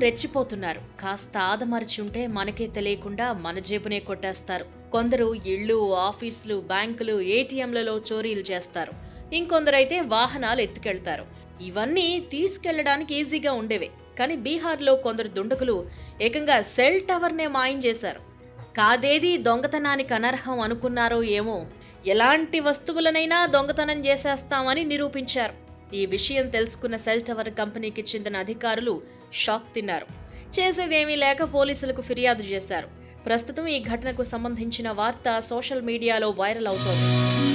రెచ్చిపోతున్నారు కాస్త ఆదమరిచి ఉంటే మనకే తెలియకుండా మన జేబునే కొట్టేస్తారు కొందరు ఇళ్ళు ఆఫీసులు బ్యాంకులు ఏటీఎంలలో చోరీలు చేస్తారు ఇంకొందరైతే వాహనాలు ఎత్తుకెళ్తారు ఇవన్నీ తీసుకెళ్లడానికి ఈజీగా ఉండేవే కానీ బీహార్లో కొందరు దుండగులు ఏకంగా సెల్ టవర్నే మాయం చేశారు కాదేది దొంగతనానికి అనర్హం అనుకున్నారో ఏమో ఎలాంటి వస్తువులనైనా దొంగతనం చేసేస్తామని నిరూపించారు ఈ విషయం తెలుసుకున్న సెల్ టవర్ కంపెనీకి చెందిన అధికారులు షాక్ తిన్నారు చేసేదేమీ లేక పోలీసులకు ఫిర్యాదు చేశారు ప్రస్తుతం ఈ ఘటనకు సంబంధించిన వార్త సోషల్ మీడియాలో వైరల్ అవుతోంది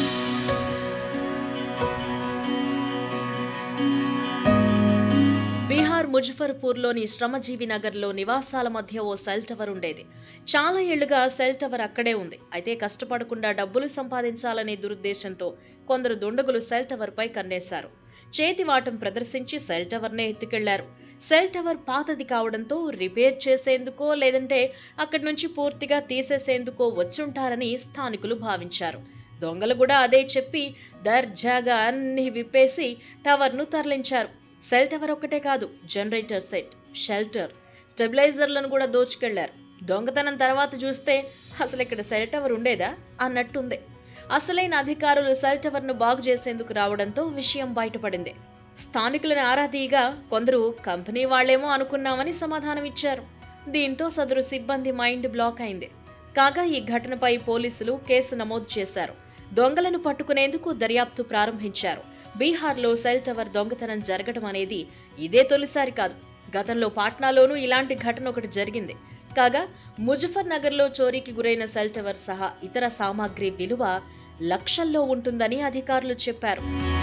బీహార్ ముజఫర్పూర్లోని శ్రమజీవి నగర్లో నివాసాల మధ్య ఓ సెల్ టవర్ ఉండేది చాలా ఏళ్లుగా సెల్ టవర్ అక్కడే ఉంది అయితే కష్టపడకుండా డబ్బులు సంపాదించాలనే దురుద్దేశంతో కొందరు దుండగులు సెల్ టవర్ పై కన్నేశారు చేతివాటం ప్రదర్శించి సెల్ టవర్నే ఎత్తుకెళ్లారు సెల్ టవర్ పాతది కావడంతో రిపేర్ చేసేందుకో లేదంటే అక్కడి నుంచి పూర్తిగా తీసేసేందుకో వచ్చుంటారని స్థానికులు భావించారు దొంగలు కూడా అదే చెప్పి దర్జాగా అన్ని విప్పేసి టవర్ను తరలించారు సెల్ టవర్ ఒక్కటే కాదు జనరేటర్ సెట్ షెల్టర్ స్టెబిలైజర్లను కూడా దోచుకెళ్లారు దొంగతనం తర్వాత చూస్తే అసలు ఇక్కడ సెల్ టవర్ ఉండేదా అన్నట్టుంది అసలైన అధికారులు సెల్ టవర్ను బాగు చేసేందుకు రావడంతో విషయం బయటపడింది స్థానికులను ఆరాధీగా కొందరు కంపెనీ వాళ్లేమో అనుకున్నామని సమాధానం ఇచ్చారు దీంతో సదరు సిబ్బంది మైండ్ బ్లాక్ అయింది కాగా ఈ ఘటనపై పోలీసులు కేసు నమోదు చేశారు దొంగలను పట్టుకునేందుకు దర్యాప్తు ప్రారంభించారు బీహార్లో సెల్ టవర్ దొంగతనం జరగడం అనేది ఇదే తొలిసారి కాదు గతంలో పాట్నాలోనూ ఇలాంటి ఘటన ఒకటి జరిగింది కాగా ముజఫర్ నగర్లో చోరీకి గురైన సెల్ టవర్ సహా ఇతర సామాగ్రి విలువ లక్షల్లో ఉంటుందని అధికారులు చెప్పారు